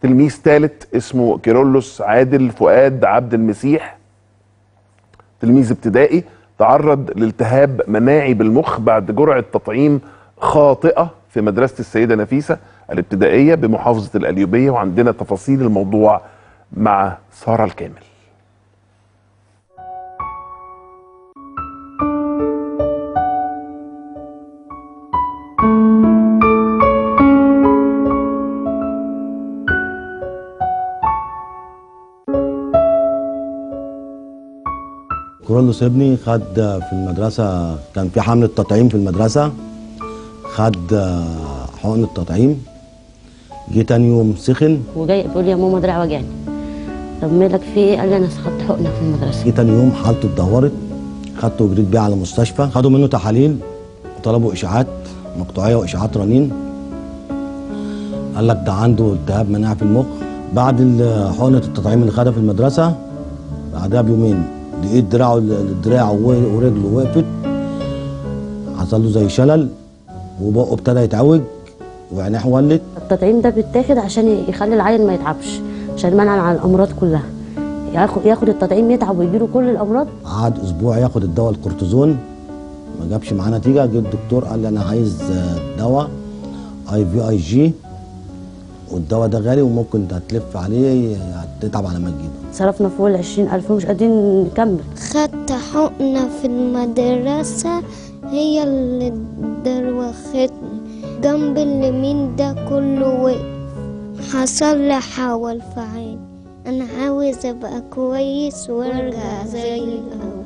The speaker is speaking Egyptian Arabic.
تلميذ ثالث اسمه كيرلس عادل فؤاد عبد المسيح تلميذ ابتدائي تعرض لالتهاب مناعي بالمخ بعد جرعه تطعيم خاطئه في مدرسه السيده نفيسه الابتدائيه بمحافظه القليوبيه وعندنا تفاصيل الموضوع مع ساره الكامل كورولوس ابني خد في المدرسة كان في حملة تطعيم في المدرسة خد حقن التطعيم جه تاني يوم سخن وجاي بيقول لي يا ماما دراعي وجعني طب مالك في ايه قال لي انا خدت حقنه في المدرسه جه تاني يوم حالته اتدهورت خدته وجريت بيه على المستشفى خدوا منه تحاليل وطلبوا اشاعات مقطوعيه واشاعات رنين قال لك ده عنده التهاب مناعي في المخ بعد ال- حقنه التطعيم اللي خدها في المدرسه بعدها بيومين لقيت دراعه دراعه ورجله وقفت حصل له زي شلل وبقه ابتدى يتعوج وعينيه ولت التطعيم ده بيتاخد عشان يخلي العيل ما يتعبش عشان منع عن الامراض كلها ياخد ياخد التطعيم يتعب ويجيله كل الامراض قعد اسبوع ياخد الدواء الكورتيزون ما جابش معاه نتيجه جه الدكتور قال لي انا عايز آه، دواء اي في اي جي والدواء ده غالي وممكن انت هتلف عليه هتتعب على ما تجيبه صرفنا فوق ال 20000 ومش قادرين نكمل خدت حقنة في المدرسة هي اللي دروختني جنب اليمين ده كله وقف حصل لي حول في عيني أنا عاوز أبقى كويس وأرجع زي الأول